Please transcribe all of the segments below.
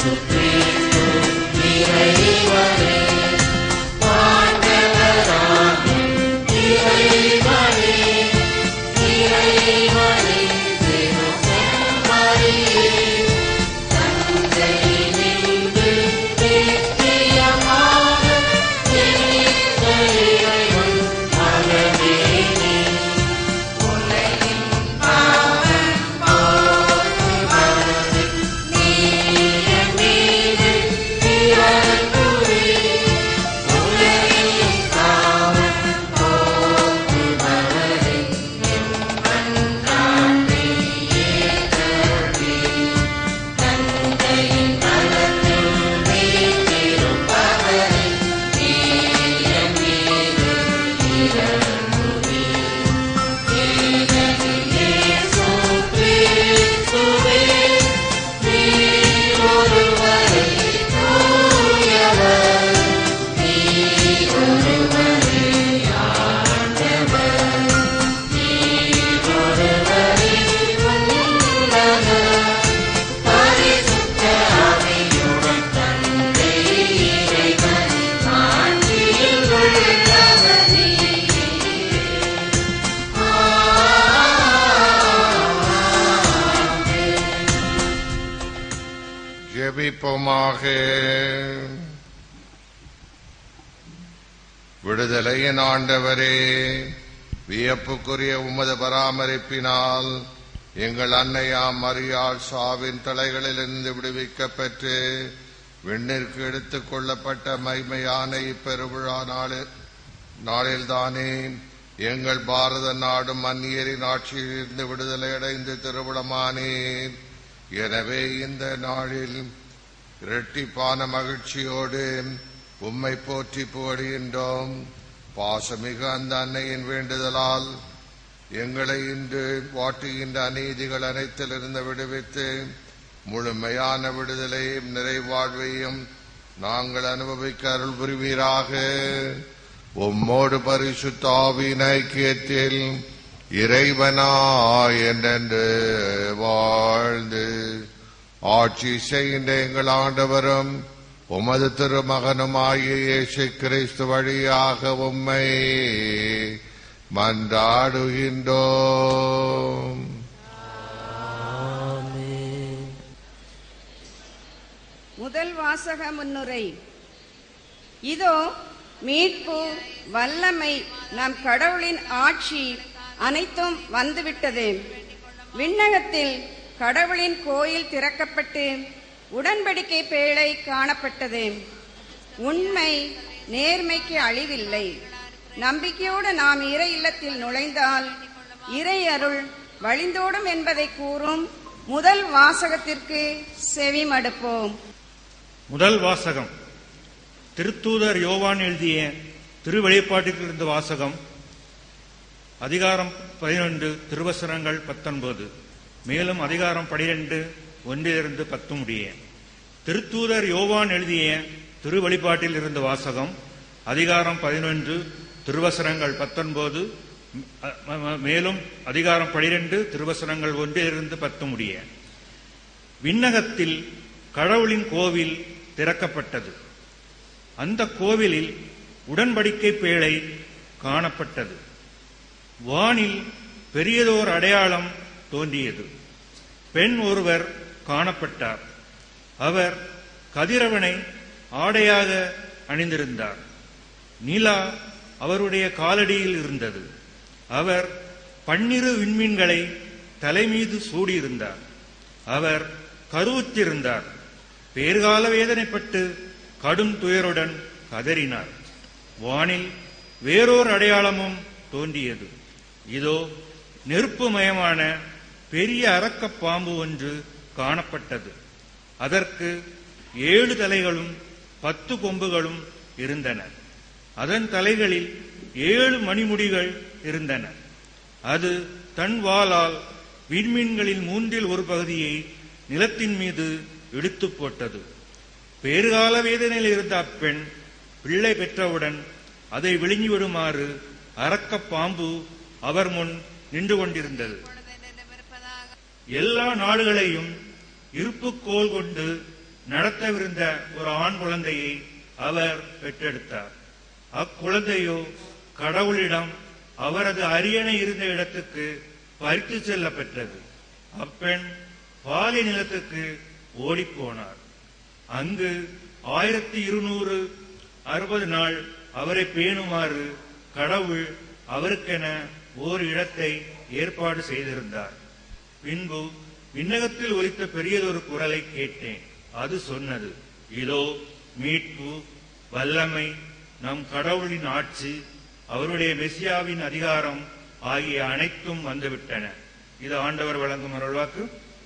ஜெபிப்போமாக விடுதலையின் ஆண்டவரே வியப்புக்குரிய உமது பராமரிப்பினால் எங்கள் அன்னையாம் மரியாள் சாவின் தலைகளிலிருந்து விடுவிக்கப் பெற்று விண்ணிற்கு எடுத்துக் கொள்ளப்பட்ட மைமையான இப்பெருவிழா நாளில் நாளில்தானே எங்கள் பாரத நாடும் அந்நியரின் ஆட்சியிலிருந்து விடுதலை அடைந்து திருவிழமானேன் எனவே இந்த நாளில் இரட்டிப்பான மகிழ்ச்சியோடு உம்மை போற்றி புகழுகின்றோம் பாசமிகு அந்த அன்னையின் வேண்டுதலால் எங்களை இன்று வாட்டுகின்ற அநீதிகள் அனைத்திலிருந்து விடுவித்து முழுமையான விடுதலையும் நிறைவாழ்வையும் நாங்கள் அனுபவிக்க அருள் புரிவீராக உம்மோடு பரிசுத்தாவின் ஐக்கியத்தில் இறைவனா என்றென்று வாழ்ந்து ஆட்சி செய்கின்ற எங்கள் ஆண்டவரும் உமது திருமகனுமாகிய இயேசு கிறிஸ்து வழியாக உம்மை மன்றாடுகின்றோம் ஆமென். முதல் வாசக முன்னுரை இதோ மீட்பு வல்லமை நம் கடவுளின் ஆட்சி அனைத்தும் வந்துவிட்டது விண்ணகத்தில் கடவுளின் கோயில் திறக்கப்பட்டு உடன்படிக்கை பேழை காணப்பட்டது உண்மை நேர்மைக்கு அழிவில்லை நம்பிக்கையோடு நாம் இறை இல்லத்தில் நுழைந்தால் இறை அருள் வழிந்தோடும் என்பதை கூறும் முதல் வாசகத்திற்கு செவிமடுப்போம் முதல் வாசகம் திருத்தூதர் யோவான் எழுதிய திருவெளிப்பாட்டிலிருந்து வாசகம் அதிகாரம் பதினொன்று திருவசனங்கள் பத்தொன்பது மேலும் அதிகாரம் பனிரெண்டு ஒன்றிலிருந்து பத்து முடிய திருத்தூதர் யோவான் எழுதிய திருவெளிப்பாட்டில் இருந்து வாசகம் அதிகாரம் பதினொன்று திருவசனங்கள் பத்தொன்பது ம- ம- மேலும் அதிகாரம் பனிரெண்டு திருவசனங்கள் ஒன்றிலிருந்து பத்து முடிய விண்ணகத்தில் கடவுளின் கோவில் திறக்கப்பட்டது அந்த கோவிலில் உடன்படிக்கை பேழை காணப்பட்டது வானில் பெரியதோர் அடையாளம் தோன்றியது பெண் ஒருவர் காணப்பட்டார் அவர் கதிரவனை ஆடையாக அணிந்திருந்தார் நிலா அவருடைய காலடியில் இருந்தது அவர் பன்னிரு விண்மீன்களை தலைமீது சூடியிருந்தார் அவர் கருவுற்றிருந்தார் பேர்கால வேதனைப்பட்டு கடும் துயருடன் கதறினார் வானில் வேறோர் அடையாளமும் தோன்றியது இதோ நெருப்புமயமான பெரிய அரக்கப் பாம்பு ஒன்று காணப்பட்டது அதற்கு ஏழு தலைகளும் பத்து கொம்புகளும் இருந்தன அதன் தலைகளில் ஏழு மணிமுடிகள் இருந்தன அது தன் வாளால் விண்மீன்களில் மூன்றில் ஒரு பகுதியை நிலத்தின் மீது இடித்துப் போட்டது பேறுகால வேதனையில் இருந்த அப்பெண் பிள்ளை பெற்றவுடன் அதை விழுங்கிவிடுமாறு அரக்கப் பாம்பு அவர் முன் நின்று கொண்டிருந்தது எல்லா நாடுகளையும் இருப்புக்கோல் கொண்டு நடத்த நடத்தவிருந்த ஒரு ஆண் குழந்தையை அவர் பெற்றெடுத்தார் அக்குழந்தையோ கடவுளிடம் அவரது அரியணை இருந்த இடத்துக்கு பறித்து செல்ல பெற்றது அப்பெண் பாலை நிலத்துக்கு ஓடிப்போனார் அங்கு ஆயிரத்தி இருநூறு அறுபது நாள் அவரை பேணுமாறு கடவுள் அவருக்கென ஓர் இடத்தை ஏற்பாடு செய்திருந்தார் பின்பு விண்ணகத்தில் ஒலித்த பெரியதொரு குரலை கேட்டேன் அது சொன்னது இதோ மீட்பு வல்லமை நம் கடவுளின் ஆட்சி அவருடைய மெசியாவின் அதிகாரம் ஆகிய அனைத்தும் வந்துவிட்டன இது ஆண்டவர் வழங்கும் அருள்வாக்கு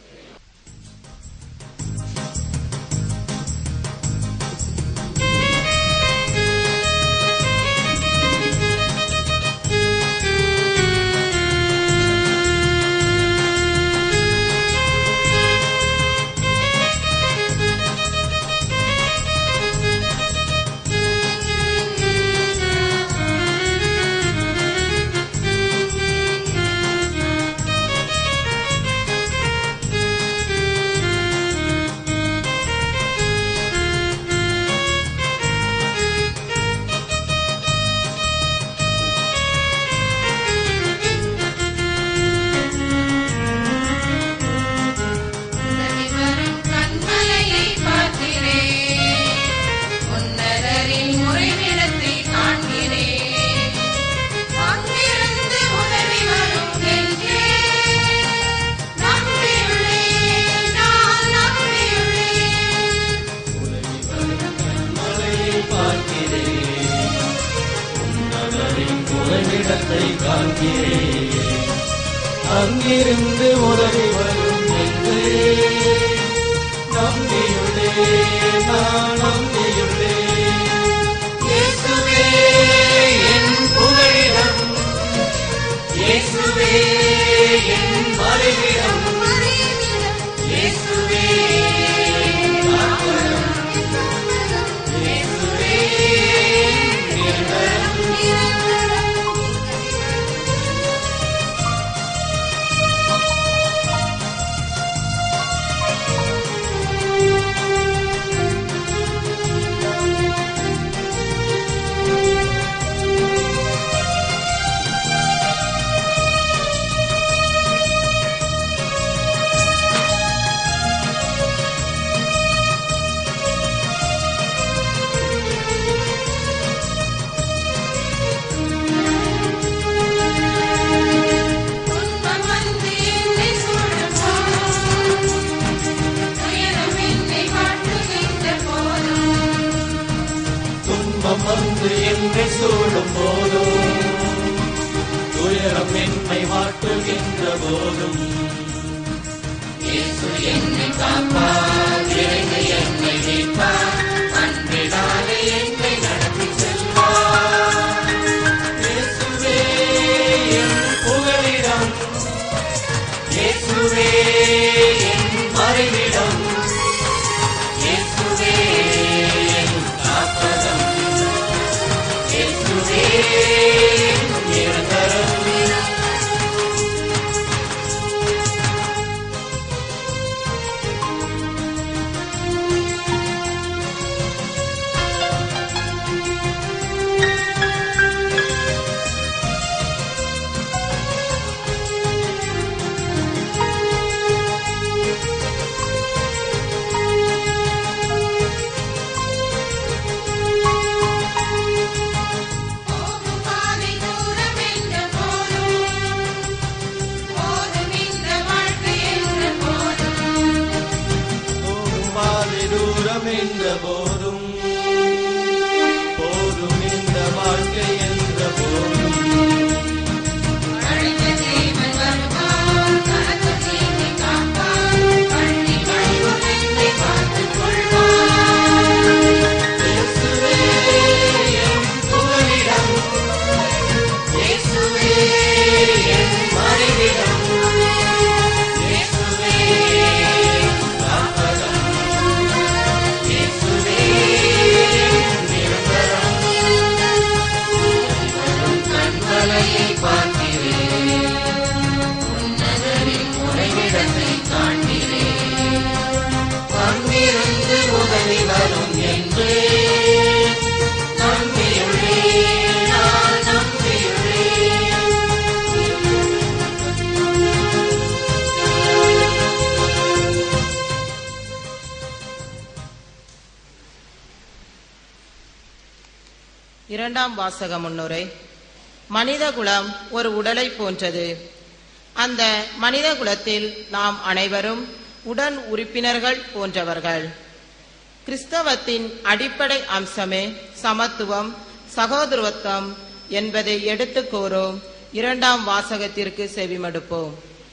உதவி வரும் கண்மலையை பார்க்கிறேன் உன்னதரின் முறைவிடத்தை காண்கிறேன் அங்கிருந்து உதவி வரும் என்றேன் நம்பியுள்ளேன் நான் நம்பியுள்ளேன் மலையை பார்க்கிறேன் உன்னதரின் உறைவிடத்தை காண்கிறேன் அங்கிருந்து உதவி வரும் என்று நம்பியுள்ளேன் நான் நம்பியுள்ளேன் இயேசுவே என் புகழிடம் இயேசுவே என் மறைவிடம் இயேசுவே என் காப்பகம். இயேசுவே என் நிரந்தரம். துன்பம் வந்து என்னை சூழப்போம் துயரம் என்னை வாட்டுகின்ற போதும் துன்பம் வந்து என்னை சூழும் போதும் துயரம் என்னை வாட்டுகின்ற போதும் இயேசு என்னை காப்பார் இறைமை என்னை மீட்பார் அன்பினாலே என்னை நடத்தி செல்வார் இயேசுவே என் புகழிடம் இயேசுவே என் மறைவிடம் இயேசுவே என் காப்பகம் இயேசுவே என் நிரந்தரம் போகும் பாதை தூரம் என்ற போதும் போதும் இந்த வாழ்க்கை என்ற போதும் போகும் பாதை தூரம் என்ற போதும் போதும் இந்த வாழ்க்கை என்ற போதும் அழைத்த தேவன் வருவார் கனத்த தீங்கை காப்பார் கண்ணி கழுவும் என்னை பார்த்துக் கொள்வார் இயேசுவே என் புகலிடம் இயேசுவே என் மறைவிடம் இயேசுவே என் காப்பகம் இயேசுவே என் நிரந்தரம் இரண்டாம் வாசக முன்னுரை மனிதகுலம் ஒரு உடலை போன்றது அந்த மனித குலத்தில் நாம் அனைவரும் உடன் உறுப்பினர்கள் போன்றவர்கள் கிறிஸ்தவத்தின் அடிப்படை அம்சமே சமத்துவம் சகோதரத்துவம் என்பதை எடுத்துக் கூறும் இரண்டாம் வாசகத்திற்கு செவிமடுப்போம்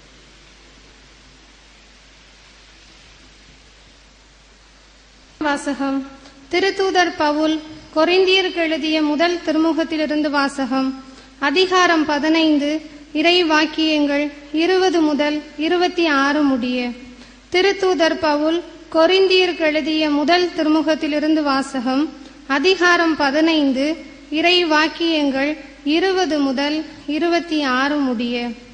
வாசகம் திருத்தூதர் பவுல் கொரிந்தியருக்கு எழுதிய முதல் திருமுகத்திலிருந்து வாசகம் அதிகாரம் பதினைந்து இறை வாக்கியங்கள் இருபது முதல் இருபத்தி ஆறு முடிய திருத்தூதர் பவுல் கொரிந்தியருக்கு எழுதிய முதல் திருமுகத்திலிருந்து வாசகம் அதிகாரம் பதினைந்து இறை வாக்கியங்கள் இருபது முதல் இருபத்தி ஆறு முடிய